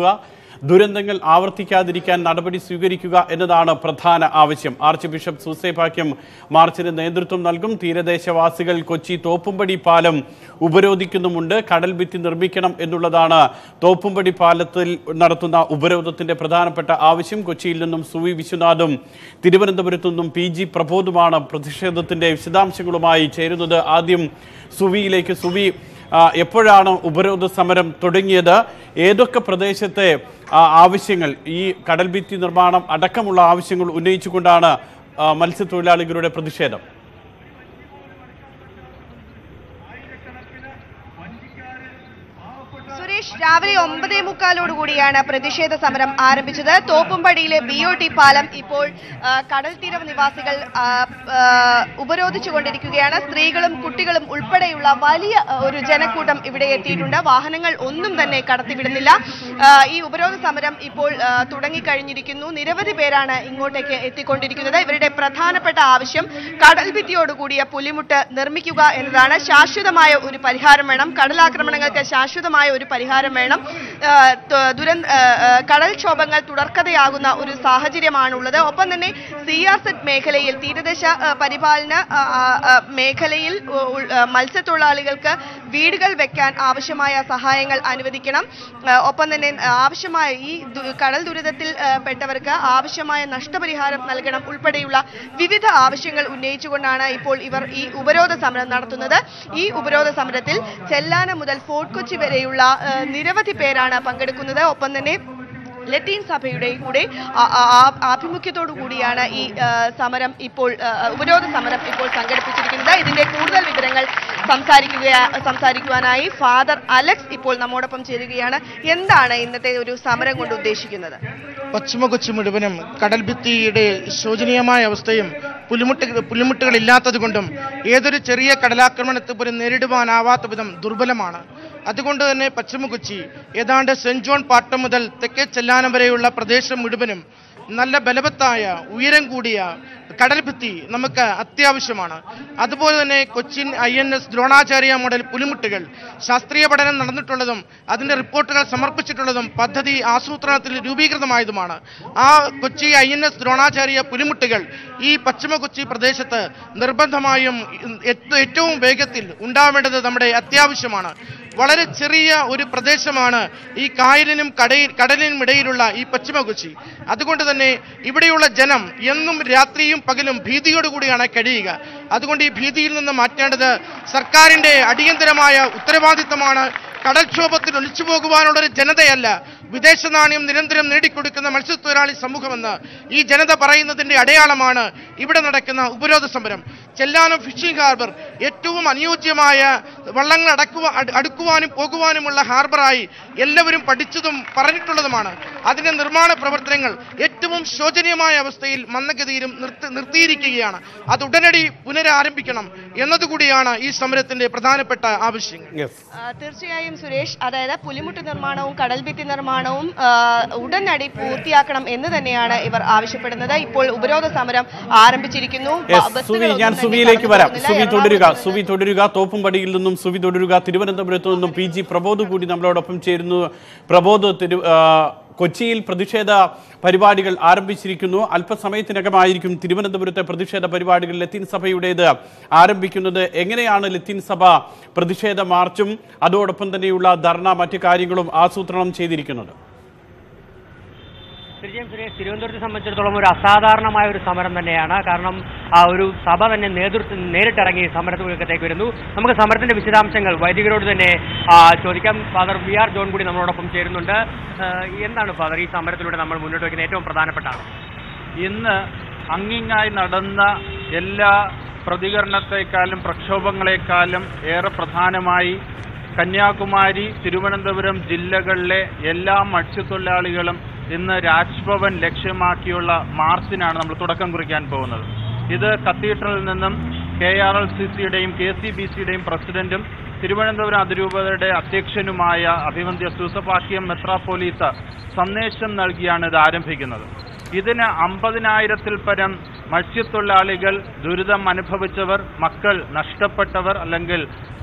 ദുരന്തങ്ങൾ ആവർത്തിക്കാതിരിക്കാൻ നടപടി സ്വീകരിക്കുക എന്നതാണ് പ്രധാന ആവശ്യം ആർച്ച് ബിഷപ്പ് സൂസേപാക്യം മാർച്ചിന് നേതൃത്വം നൽകും തീരദേശവാസികൾ കൊച്ചി തോപ്പുംപടി പാലം ഉപരോധിക്കുന്നുമുണ്ട് കടൽ ഭിത്തി നിർമ്മിക്കണം എന്നുള്ളതാണ് തോപ്പുംപടി പാലത്തിൽ നടത്തുന്ന ഉപരോധത്തിന്റെ പ്രധാനപ്പെട്ട ആവശ്യം കൊച്ചിയിൽ നിന്നും സുവി വിശ്വനാഥും തിരുവനന്തപുരത്തു നിന്നും പി ജി പ്രബോധുമാണ് പ്രതിഷേധത്തിന്റെ വിശദാംശങ്ങളുമായി ചേരുന്നത് ആദ്യം സുവിയിലേക്ക് സുവി ആ, എപ്പോഴാണ് ഉപരോധ സമരം തുടങ്ങിയത് ഏതൊക്കെ പ്രദേശത്തെ ആ, ആവശ്യങ്ങൾ ഈ കടൽ ഭിത്തി നിർമ്മാണം അടക്കമുള്ള ആവശ്യങ്ങൾ ഉന്നയിച്ചുകൊണ്ടാണ് ആ, മത്സ്യത്തൊഴിലാളികളുടെ പ്രതിഷേധം സുരേഷ് രാവിലെ ഒമ്പതേ മുക്കാലോട് കൂടിയാണ് പ്രതിഷേധ സമരം ആരംഭിച്ചത് തോപ്പുംപടിയിലെ ബി ഒ ടി പാലം ഇപ്പോൾ ആ, കടൽ തീര നിവാസികൾ ആ, ആ, ഉപരോധിച്ചുകൊണ്ടിരിക്കുകയാണ് സ്ത്രീകളും കുട്ടികളും ഉൾപ്പെടെയുള്ള വലിയ ആ, ഒരു ജനക്കൂട്ടം ഇവിടെ എത്തിയിട്ടുണ്ട് വാഹനങ്ങൾ ഒന്നും തന്നെ കടത്തിവിടുന്നില്ല ആ, ഈ ഉപരോധ സമരം ഇപ്പോൾ ആ, തുടങ്ങിക്കഴിഞ്ഞിരിക്കുന്നു നിരവധി പേരാണ് ഇങ്ങോട്ടേക്ക് എത്തിക്കൊണ്ടിരിക്കുന്നത് ഇവരുടെ പ്രധാനപ്പെട്ട ആവശ്യം കടൽ ഭിത്തിയോടുകൂടിയ പുലിമുട്ട് നിർമ്മിക്കുക എന്നതാണ് ശാശ്വതമായ ഒരു പരിഹാരം വേണം കടലാക്രമണങ്ങൾക്ക് ശാശ്വതമായ ഒരു പരിഹാരം വേണം ആ, ത- ദുരന്ത ആ, ആ, കടൽക്ഷോഭങ്ങൾ തുടർക്കഥയാകുന്ന ഒരു സാഹചര്യമാണുള്ളത് ഒപ്പം തന്നെ സി ആർ സെറ്റ് മേഖലയിൽ തീരദേശ ആ, പരിപാലന ആ, ആ, ആ, മേഖലയിൽ ഉ- ഉൾ- ആ, മത്സ്യത്തൊഴിലാളികൾക്ക് വീടുകൾ വെക്കാൻ ആവശ്യമായ സഹായങ്ങൾ അനുവദിക്കണം ആ, ഒപ്പം തന്നെ ആവശ്യമായ ഈ ദു- കടൽ ദുരിതത്തിൽ ആ, പെട്ടവർക്ക് ആവശ്യമായ നഷ്ടപരിഹാരം നൽകണം ഉൾപ്പെടെയുള്ള വിവിധ ആവശ്യങ്ങൾ ഉന്നയിച്ചുകൊണ്ടാണ് ഇപ്പോൾ ഇവർ ഈ ഉപരോധ സമരം നടത്തുന്നത് ഈ ഉപരോധ സമരത്തിൽ ചെല്ലാന മുതൽ ഫോർട്ട് കൊച്ചി വരെയുള്ള ആ, നിരവധി പേരാണ് പങ്കെടുക്കുന്നത് ഒപ്പം തന്നെ ലത്തീൻ സഭയുടെ കൂടെ ആ- ആ- ആ- ആഭിമുഖ്യത്തോടു കൂടിയാണ് ഈ ആ, സമരം ഇപ്പോൾ ആ, ഉപരോധ സമരം ഇപ്പോൾ സംഘടിപ്പിച്ചിരിക്കുന്നത് ഇതിന്റെ കൂടുതൽ വിവരങ്ങൾ സംസാരിക്കുക സംസാരിക്കുവാനായി ഫാദർ അലക്സ് ഇപ്പോൾ നമ്മോടൊപ്പം ചേരുകയാണ് എന്താണ് ഇന്നത്തെ ഒരു സമരം കൊണ്ട് ഉദ്ദേശിക്കുന്നത് പശ്ചിമ കൊച്ചി മുഴുവനും കടൽ ഭിത്തിയുടെ ശോചനീയമായ അവസ്ഥയും പുലിമുട്ട് പുലിമുട്ടുകളില്ലാത്തത് കൊണ്ടും ഏതൊരു ചെറിയ കടലാക്രമണത്തെ പോലും നേരിടുവാനാവാത്ത വിധം ദുർബലമാണ് അതുകൊണ്ട് തന്നെ പശ്ചിമ കൊച്ചി ഏതാണ്ട് സെന്റ് ജോൺ പാട്ടം മുതൽ തെക്കേ ചെല്ലാനം വരെയുള്ള പ്രദേശം മുഴുവനും നല്ല ബലവത്തായ ഉയരം കൂടിയ കടൽ ഭിത്തി നമുക്ക് അത്യാവശ്യമാണ് അതുപോലെ തന്നെ Cochin I N S Dronacharya model പുലിമുട്ടുകൾ ശാസ്ത്രീയ പഠനം നടന്നിട്ടുള്ളതും അതിന്റെ റിപ്പോർട്ടുകൾ സമർപ്പിച്ചിട്ടുള്ളതും പദ്ധതി ആസൂത്രണത്തിൽ രൂപീകൃതമായതുമാണ് ആ Kochi I N S Dronacharya പുലിമുട്ടുകൾ ഈ പശ്ചിമ കൊച്ചി പ്രദേശത്ത് നിർബന്ധമായും ഏ- ഏറ്റവും വേഗത്തിൽ ഉണ്ടാവേണ്ടത് നമ്മുടെ അത്യാവശ്യമാണ് വളരെ ചെറിയ ഒരു പ്രദേശമാണ് ഈ കായലിനും കടയിൽ കടലിനും ഇടയിലുള്ള ഈ പശ്ചിമ കൊച്ചി അതുകൊണ്ട് തന്നെ ഇവിടെയുള്ള ജനം എന്നും രാത്രിയും പകലും ഭീതിയോടുകൂടിയാണ് കഴിയുക അതുകൊണ്ട് ഈ ഭീതിയിൽ നിന്ന് മാറ്റേണ്ടത് സർക്കാരിന്റെ അടിയന്തരമായ ഉത്തരവാദിത്തമാണ് കടൽക്ഷോഭത്തിൽ ഒലിച്ചു പോകുവാനുള്ള ഒരു ജനതയല്ല വിദേശ നാണയം നിരന്തരം നേടിക്കൊടുക്കുന്ന മത്സ്യത്തൊഴിലാളി സമൂഹമെന്ന് ഈ ജനത പറയുന്നതിന്റെ അടയാളമാണ് ഇവിടെ നടക്കുന്ന ഉപരോധ സമരം ചെല്ലാനം ഫിഷിംഗ് ഹാർബർ ഏറ്റവും അനുയോജ്യമായ വള്ളങ്ങൾ അടക്കുവ അട്- അടുക്കുവാനും പോകുവാനുമുള്ള ഹാർബറായി എല്ലാവരും പഠിച്ചതും പറഞ്ഞിട്ടുള്ളതുമാണ് അതിന്റെ നിർമ്മാണ പ്രവർത്തനങ്ങൾ ഏറ്റവും ശോചനീയമായ അവസ്ഥയിൽ മന്ദഗതിയിലും നിർത്തി നിർത്തിയിരിക്കുകയാണ് അത് ഉടനടി പുനരാരംഭിക്കണം എന്നതുകൂടിയാണ് ഈ സമരത്തിന്റെ പ്രധാനപ്പെട്ട ആവശ്യങ്ങൾ ആ, തീർച്ചയായും സുരേഷ് അതായത് പുലിമുട്ട് നിർമ്മാണവും കടൽഭിത്തി നിർമ്മാണവും ആ, ഉടനടി പൂർത്തിയാക്കണം എന്ന് തന്നെയാണ് ഇവർ ആവശ്യപ്പെടുന്നത് ഇപ്പോൾ ഉപരോധ സമരം ആരംഭിച്ചിരിക്കുന്നു ബ- യെസ്, സുവി ബസ്സുകളൊന്നും ഞാൻ തന്നെ സുവിയിലേക്ക് കടന്നു വരാം പോകുന്നില്ല. സുവി എറണാകുളത്ത് തുടരുക നിന്ന് സുവി തുടരുക തോപ്പുംപടിയിൽ നിന്നും സുവി തുടരുക തിരുവനന്തപുരത്ത് നിന്നും പി ജി പ്രബോധ് കൂടി നമ്മളോടൊപ്പം ചേരുന്നു പ്രബോധ് തിരു ആ, കൊച്ചിയിൽ പ്രതിഷേധ പരിപാടികൾ ആരംഭിച്ചിരിക്കുന്നു അല്പസമയത്തിനകമായിരിക്കും തിരുവനന്തപുരത്തെ പ്രതിഷേധ പരിപാടികൾ ലത്തീൻ സഭയുടേത് ആരംഭിക്കുന്നത് എങ്ങനെയാണ് ലത്തീൻ സഭ പ്രതിഷേധ മാർച്ചും അതോടൊപ്പം തന്നെയുള്ള ധർണ മറ്റു കാര്യങ്ങളും ആസൂത്രണം ചെയ്തിരിക്കുന്നത് തീർച്ചയായും സുരേഷ് തിരുവനന്തപുരത്തെ സംബന്ധിച്ചിടത്തോളം ഒരു അസാധാരണമായ ഒരു സമരം തന്നെയാണ് കാരണം ആ ഒരു സഭ തന്നെ നേതൃത്വം നേരിട്ടിറങ്ങി സമരത്തിലേക്ക് വരുന്നു നമുക്ക് സമരത്തിന്റെ വിശദാംശങ്ങൾ വൈദികരോട് തന്നെ ആ, ചോദിക്കാം ഫാദർ വി ആർ ജോൺ കൂടി നമ്മളോടൊപ്പം ചേരുന്നുണ്ട് ആ, എന്താണ് ഫാദർ ഈ സമരത്തിലൂടെ നമ്മൾ മുന്നോട്ട് വയ്ക്കുന്ന ഏറ്റവും പ്രധാനപ്പെട്ട ഇന്ന് അങ്ങിങ്ങായി നടന്ന എല്ലാ പ്രതികരണത്തെക്കാളും പ്രക്ഷോഭങ്ങളെക്കാളും ഏറെ പ്രധാനമായി കന്യാകുമാരി തിരുവനന്തപുരം ജില്ലകളിലെ എല്ലാ മത്സ്യത്തൊഴിലാളികളും ഇന്ന് രാജ്ഭവൻ ലക്ഷ്യമാക്കിയുള്ള മാർച്ചിനാണ് നമ്മൾ തുടക്കം കുറിക്കാൻ പോകുന്നത് ഇത് കത്തീഡ്രലിൽ നിന്നും കെ ആർ എൽ സി സിയുടെയും കെ സി ബി സിയുടെയും പ്രസിഡന്റും തിരുവനന്തപുരം അതിരൂപതയുടെ അധ്യക്ഷനുമായ അഭിവന്ദ്യ സൂസപാക്യം മെത്രാപ്പോലീത്ത സന്ദേശം നൽകിയാണ് ഇത് ആരംഭിക്കുന്നത് ഇതിന് അമ്പതിനായിരത്തിൽ പരം മത്സ്യത്തൊഴിലാളികൾ ദുരിതം അനുഭവിച്ചവർ മക്കൾ നഷ്ടപ്പെട്ടവർ അല്ലെങ്കിൽ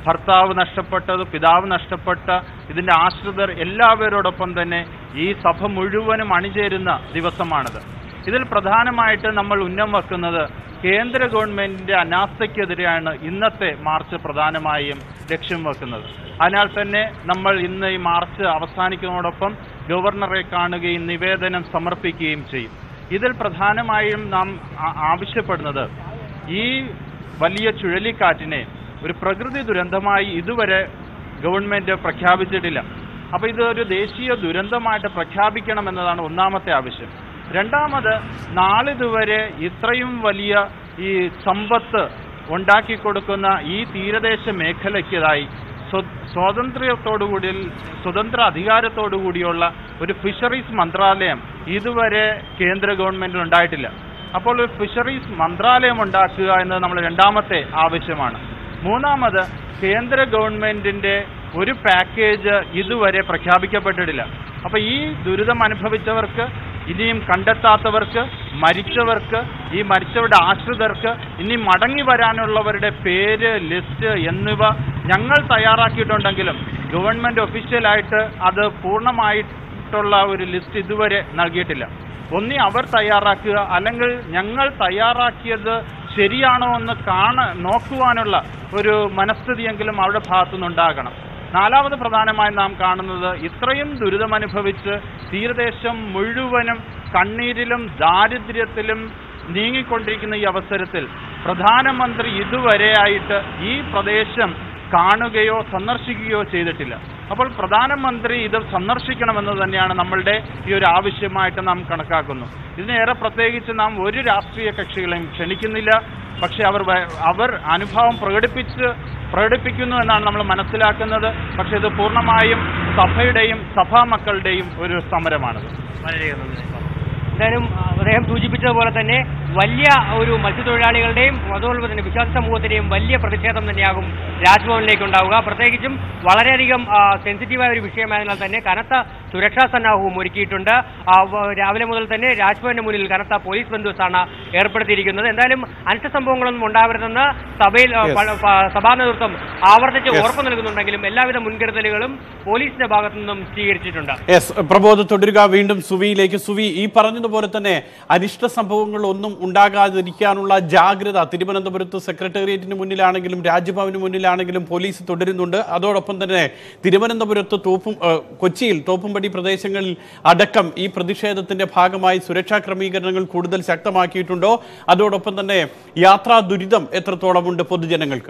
ഭർത്താവ് നഷ്ടപ്പെട്ടത് പിതാവ് നഷ്ടപ്പെട്ട ഇതിന്റെ ആശ്രിതർ എല്ലാവരോടൊപ്പം തന്നെ ഈ സഭ മുഴുവനും അണിചേരുന്ന ദിവസമാണിത് ഇതിൽ പ്രധാനമായിട്ട് നമ്മൾ ഉന്നം വെക്കുന്നത് കേന്ദ്ര ഗവൺമെന്റിന്റെ അനാസ്ഥയ്ക്കെതിരെയാണ് ഇന്നത്തെ മാർച്ച് പ്രധാനമായും ലക്ഷ്യം വെക്കുന്നത് അതിനാൽ തന്നെ നമ്മൾ ഇന്ന് ഈ മാർച്ച് അവസാനിക്കുന്നതോടൊപ്പം ഗവർണറെ കാണുകയും നിവേദനം സമർപ്പിക്കുകയും ചെയ്യും ഇതിൽ പ്രധാനമായും നാം ആ- ആവശ്യപ്പെടുന്നത് ഈ വലിയ ചുഴലിക്കാറ്റിനെ ഒരു പ്രകൃതി ദുരന്തമായി ഇതുവരെ ഗവൺമെന്റ് പ്രഖ്യാപിച്ചിട്ടില്ല അപ്പൊ ഇത് ഒരു ദേശീയ ദുരന്തമായിട്ട് പ്രഖ്യാപിക്കണം എന്നതാണ് ഒന്നാമത്തെ ആവശ്യം രണ്ടാമത് നാളിതുവരെ ഇത്രയും വലിയ ഈ സമ്പത്ത് ഉണ്ടാക്കി കൊടുക്കുന്ന ഈ തീരദേശ മേഖലയ്ക്കതായി സ്വ- സ്വാതന്ത്ര്യത്തോടുകൂടി സ്വതന്ത്ര അധികാരത്തോടുകൂടിയുള്ള ഒരു ഫിഷറീസ് മന്ത്രാലയം ഇതുവരെ കേന്ദ്ര ഗവൺമെന്റിൽ ഉണ്ടായിട്ടില്ല അപ്പോൾ ഒരു ഫിഷറീസ് മന്ത്രാലയം ഉണ്ടാക്കുക എന്നത് നമ്മുടെ രണ്ടാമത്തെ ആവശ്യമാണ് മൂന്നാമത് കേന്ദ്ര ഗവൺമെന്റിന്റെ ഒരു പാക്കേജ് ഇതുവരെ പ്രഖ്യാപിക്കപ്പെട്ടിട്ടില്ല അപ്പൊ ഈ ദുരിതം അനുഭവിച്ചവർക്ക് ഇനിയും കണ്ടെത്താത്തവർക്ക് മരിച്ചവർക്ക് ഈ മരിച്ചവരുടെ ആശ്രിതർക്ക് ഇനി മടങ്ങി വരാനുള്ളവരുടെ പേര് ലിസ്റ്റ് എന്നിവ ഞങ്ങൾ തയ്യാറാക്കിയിട്ടുണ്ടെങ്കിലും ഗവൺമെന്റ് ഒഫീഷ്യലായിട്ട് അത് പൂർണ്ണമായിട്ടുള്ള ഒരു ലിസ്റ്റ് ഇതുവരെ നൽകിയിട്ടില്ല ഒന്നി അവർ തയ്യാറാക്കുക അല്ലെങ്കിൽ ഞങ്ങൾ തയ്യാറാക്കിയത് ശരിയാണോ എന്ന് കാണ നോക്കുവാനുള്ള ഒരു മനസ്ഥിതിയെങ്കിലും അവരുടെ ഭാഗത്തുനിന്നുണ്ടാകണം നാലാമത് പ്രധാനമായി നാം കാണുന്നത് ഇത്രയും ദുരിതമനുഭവിച്ച് തീരദേശം മുഴുവനും കണ്ണീരിലും ദാരിദ്ര്യത്തിലും നീങ്ങിക്കൊണ്ടിരിക്കുന്ന ഈ അവസരത്തിൽ പ്രധാനമന്ത്രി ഇതുവരെയായിട്ട് ഈ പ്രദേശം കാണുകയോ സന്ദർശിക്കുകയോ ചെയ്തിട്ടില്ല അപ്പോൾ പ്രധാനമന്ത്രി ഇത് സന്ദർശിക്കണമെന്ന് തന്നെയാണ് നമ്മളുടെ ഈ ഒരു ആവശ്യമായിട്ട് നാം കണക്കാക്കുന്നു ഇതിനേറെ പ്രത്യേകിച്ച് നാം ഒരു രാഷ്ട്രീയ കക്ഷികളെയും ക്ഷണിക്കുന്നില്ല പക്ഷെ അവർ വ- അവർ അനുഭവം പ്രകടിപ്പിച്ച് പ്രകടിപ്പിക്കുന്നു എന്നാണ് നമ്മൾ മനസ്സിലാക്കുന്നത് പക്ഷെ ഇത് പൂർണ്ണമായും സഭയുടെയും സഭാ മക്കളുടെയും ഒരു സമരമാണിത് വളരെയധികം നന്ദി. എന്തായാലും ആ, അദ്ദേഹം സൂചിപ്പിച്ചതുപോലെ തന്നെ വലിയ ഒരു മത്സ്യത്തൊഴിലാളികളുടെയും അതുപോലെ തന്നെ വിശ്വാസ സമൂഹത്തിന്റെയും വലിയ പ്രതിഷേധം തന്നെയാകും രാജ്ഭവനിലേക്ക് ഉണ്ടാവുക പ്രത്യേകിച്ചും വളരെയധികം ആ, സെൻസിറ്റീവായ ഒരു വിഷയമായതിനാൽ തന്നെ കനത്ത സുരക്ഷാ സന്നാഹവും ഒരുക്കിയിട്ടുണ്ട് ആ, വ- രാവിലെ മുതൽ തന്നെ രാജ്ഭവന് മുന്നിൽ കനത്ത പോലീസ് ബന്ധുവസാണ് ഏർപ്പെടുത്തിയിരിക്കുന്നത് എന്തായാലും അനിഷ്ട സംഭവങ്ങളൊന്നും ഉണ്ടാവരുതെന്ന് സഭയിൽ ആ, Yes. പ- പ- സഭാ നേതൃത്വം ആവർത്തിച്ച് Yes. ഉറപ്പു നൽകുന്നുണ്ടെങ്കിലും എല്ലാവിധ മുൻകരുതലുകളും പോലീസിന്റെ ഭാഗത്തു നിന്നും സ്വീകരിച്ചിട്ടുണ്ട് യെസ് പ്രബോധ തുടരുക വീണ്ടും സുവിയിലേക്ക് സുവി ഈ പറഞ്ഞതുപോലെ തന്നെ അനിഷ്ട സംഭവങ്ങൾ ഒന്നും ഉണ്ടാകാതിരിക്കാനുള്ള ജാഗ്രത തിരുവനന്തപുരത്ത് സെക്രട്ടേറിയറ്റിന് മുന്നിലാണെങ്കിലും രാജ്ഭവന് മുന്നിലാണെങ്കിലും പോലീസ് തുടരുന്നുണ്ട് അതോടൊപ്പം തന്നെ തിരുവനന്തപുരത്ത് തോപ്പും ഏഹ്, കൊച്ചിയിൽ തോപ്പുംപടി പ്രദേശങ്ങളിൽ അടക്കം ഈ പ്രതിഷേധത്തിന്റെ ഭാഗമായി സുരക്ഷാ ക്രമീകരണങ്ങൾ കൂടുതൽ ശക്തമാക്കിയിട്ടുണ്ടോ അതോടൊപ്പം തന്നെ യാത്രാ ദുരിതം എത്രത്തോളമുണ്ട് പൊതുജനങ്ങൾക്ക്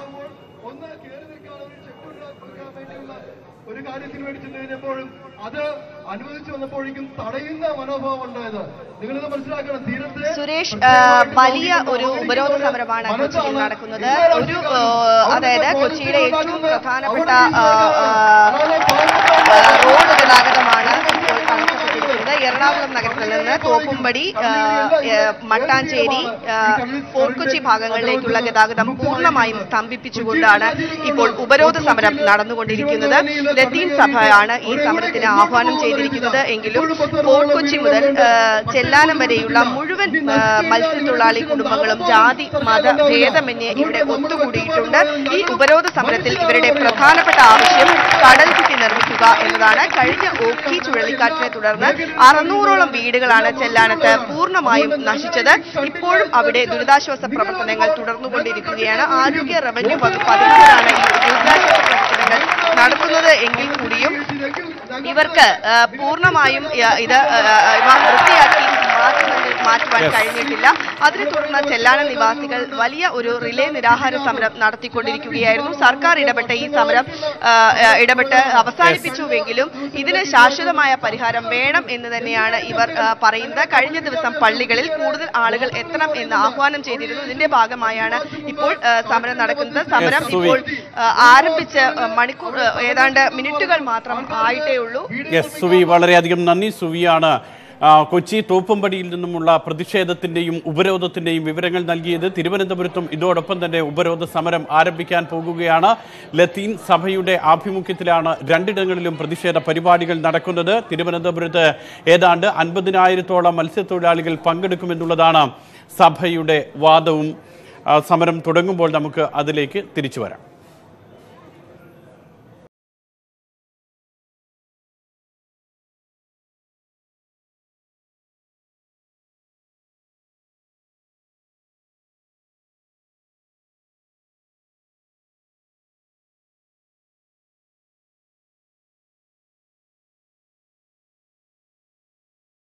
ഒരു കാര്യത്തിന് വേണ്ടി ചെന്ന് കഴിഞ്ഞപ്പോഴും അത് അനുവദിച്ചു വന്നപ്പോഴേക്കും തടയുന്ന മനോഭാവം ഉണ്ടായത് നിങ്ങളിത് മനസ്സിലാക്കണം തീരത്തെ സുരേഷ് ആ, വലിയ ഒരു ഉപരോധ സമരമാണ് കൊച്ചിയിൽ നടക്കുന്നത് ഒരു ആ, അതായത് കൊച്ചിയിലെ ഏറ്റവും പ്രധാനപ്പെട്ട ആ, ആ, ആ, റോഡ് ഗതാഗതമാണ് ഇപ്പോൾ തടസ്സപ്പെട്ടിരിക്കുന്നത് എറണാകുളം നഗരത്തിൽ നിന്ന് തോപ്പുംപടി ആ, ഏ, മട്ടാഞ്ചേരി ആ, ഫോർട്ട് കൊച്ചി ഭാഗങ്ങളിലേക്കുള്ള ഗതാഗതം പൂർണ്ണമായും സ്തംഭിപ്പിച്ചുകൊണ്ടാണ് ഇപ്പോൾ ഉപരോധ സമരം നടന്നുകൊണ്ടിരിക്കുന്നത് ലത്തീൻ സഭയാണ് ഈ സമരത്തിന് ആഹ്വാനം ചെയ്തിരിക്കുന്നത് എങ്കിലും ഫോർട്ട് കൊച്ചി മുതൽ ആ, ചെല്ലാനം വരെയുള്ള മുഴുവൻ ആ, മത്സ്യത്തൊഴിലാളി കുടുംബങ്ങളും ജാതി മത ഭേദമന്യേ ഇവിടെ ഒത്തുകൂടിയിട്ടുണ്ട് ഈ ഉപരോധ സമരത്തിൽ ഇവരുടെ പ്രധാനപ്പെട്ട ആവശ്യം കടൽ ഭിത്തി നിർമ്മിക്കുക എന്നതാണ് കഴിഞ്ഞ ഓഖി ചുഴലിക്കാറ്റിനെ തുടർന്ന് അറുന്നൂറോളം വീടുകളാണ് ചെല്ലാനത്ത് പൂർണ്ണമായും നശിച്ചത് ഇപ്പോഴും അവിടെ ദുരിതാശ്വാസ പ്രവർത്തനങ്ങൾ തുടർന്നുകൊണ്ടിരിക്കുകയാണ് ആരോഗ്യ റവന്യൂ വകുപ്പ് അധികൃതരാണ് ഈ ദുരിതാശ്വാസ പ്രവർത്തനങ്ങൾ നടത്തുന്നത് എങ്കിൽ കൂടിയും ഇവർക്ക് ആ, പൂർണ്ണമായും ആ, ഇത് ആ, ആ, ഇവ വൃത്തിയാക്കി മാറ്റുന്നത് മാറ്റുവാൻ Yes. കഴിഞ്ഞിട്ടില്ല അതിനെ തുടർന്ന് ചെല്ലാന നിവാസികൾ വലിയ ഒരു റിലേ നിരാഹാര സമരം നടത്തിക്കൊണ്ടിരിക്കുകയായിരുന്നു സർക്കാർ ഇടപെട്ട ഈ സമരം ആ, ആ, ഇടപെട്ട് അവസാനിപ്പിച്ചുവെങ്കിലും ഇതിന് ശാശ്വതമായ പരിഹാരം വേണം എന്ന് തന്നെയാണ് ഇവർ ആ, പറയുന്നത് കഴിഞ്ഞ ദിവസം പള്ളികളിൽ കൂടുതൽ ആളുകൾ എത്തണം എന്ന് ആഹ്വാനം ചെയ്തിരുന്നു ഇതിന്റെ ഭാഗമായാണ് ഇപ്പോൾ ആ, സമരം നടക്കുന്നത് സമരം Yes, സുവി. ഇപ്പോൾ ആ, ആരംഭിച്ച് ആ, മണിക്കൂർ ആ, ഏതാണ്ട് മിനിറ്റുകൾ മാത്രം ആയിട്ടേ ഉള്ളൂ യെസ് സുവി വളരെയധികം നന്ദി സുവിയാണ് ആ, കൊച്ചി തോപ്പുംപടിയിൽ നിന്നുമുള്ള പ്രതിഷേധത്തിന്റെയും ഉപരോധത്തിന്റെയും വിവരങ്ങൾ നൽകിയത് തിരുവനന്തപുരത്തും ഇതോടൊപ്പം തന്നെ ഉപരോധ സമരം ആരംഭിക്കാൻ പോകുകയാണ് ലത്തീൻ സഭയുടെ ആഭിമുഖ്യത്തിലാണ് രണ്ടിടങ്ങളിലും പ്രതിഷേധ പരിപാടികൾ നടക്കുന്നത് തിരുവനന്തപുരത്ത് ഏതാണ്ട് അൻപതിനായിരത്തോളം മത്സ്യത്തൊഴിലാളികൾ പങ്കെടുക്കുമെന്നുള്ളതാണ് സഭയുടെ വാദവും ആ, സമരം തുടങ്ങുമ്പോൾ നമുക്ക് അതിലേക്ക് തിരിച്ചു വരാം